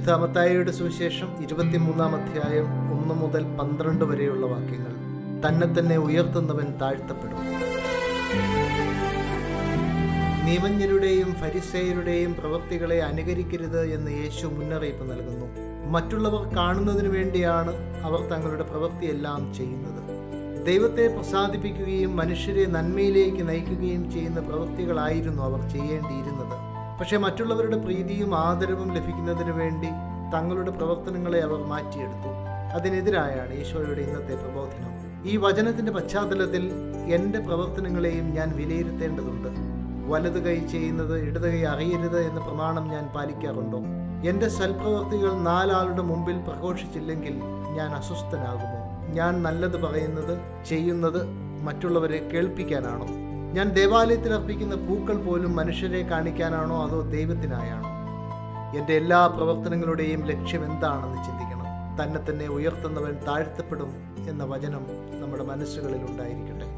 വിശുദ്ധ മത്തായിയുടെ സുവിശേഷം ഇരുപത്തിമൂന്നാം അധ്യായം ഒന്ന് മുതൽ പന്ത്രണ്ട് വരെയുള്ള വാക്യങ്ങൾ തന്നെ തന്നെ ഉയർത്തുന്നവൻ താഴ്ത്തപ്പെടും നിയമജ്ഞരുടെയും ഫരിസേയരുടെയും പ്രവൃത്തികളെ അനുകരിക്കരുത് എന്ന് യേശു മുന്നറിയിപ്പ് നൽകുന്നു മറ്റുള്ളവർ കാണുന്നതിനു വേണ്ടിയാണ് അവർ തങ്ങളുടെ പ്രവൃത്തിയെല്ലാം ചെയ്യുന്നത് ദൈവത്തെ പ്രസാദിപ്പിക്കുകയും മനുഷ്യരെ നന്മയിലേക്ക് നയിക്കുകയും ചെയ്യുന്ന പ്രവൃത്തികളായിരുന്നു അവർ ചെയ്യേണ്ടിയിരുന്നത് പക്ഷേ മറ്റുള്ളവരുടെ പ്രീതിയും ആദരവും ലഭിക്കുന്നതിന് വേണ്ടി തങ്ങളുടെ പ്രവർത്തനങ്ങളെ അവർ മാറ്റിയെടുത്തു അതിനെതിരായാണ് ഈശോയുടെ ഇന്നത്തെ പ്രബോധനം ഈ വചനത്തിന്റെ പശ്ചാത്തലത്തിൽ എൻ്റെ പ്രവർത്തനങ്ങളെയും ഞാൻ വിലയിരുത്തേണ്ടതുണ്ട് വലത് കൈ ചെയ്യുന്നത് ഇടത് കൈ അറിയരുത് എന്ന പ്രമാണം ഞാൻ പാലിക്കാറുണ്ടോ എൻ്റെ സൽപ്രവർത്തികൾ നാലാളുടെ മുമ്പിൽ പ്രഘോഷിച്ചില്ലെങ്കിൽ ഞാൻ അസ്വസ്ഥനാകുമോ ഞാൻ നല്ലത് പറയുന്നത് ചെയ്യുന്നത് മറ്റുള്ളവരെ കേൾപ്പിക്കാനാണോ ഞാൻ ദേവാലയത്തിൽ അർപ്പിക്കുന്ന പൂക്കൾ പോലും മനുഷ്യരെ കാണിക്കാനാണോ അതോ ദൈവത്തിനായാണോ എൻ്റെ എല്ലാ പ്രവർത്തനങ്ങളുടെയും ലക്ഷ്യം എന്താണെന്ന് ചിന്തിക്കണം തന്നെ തന്നെ ഉയർത്തുന്നവൻ താഴ്ത്തപ്പെടും എന്ന വചനം നമ്മുടെ മനസ്സുകളിൽ ഉണ്ടായിരിക്കട്ടെ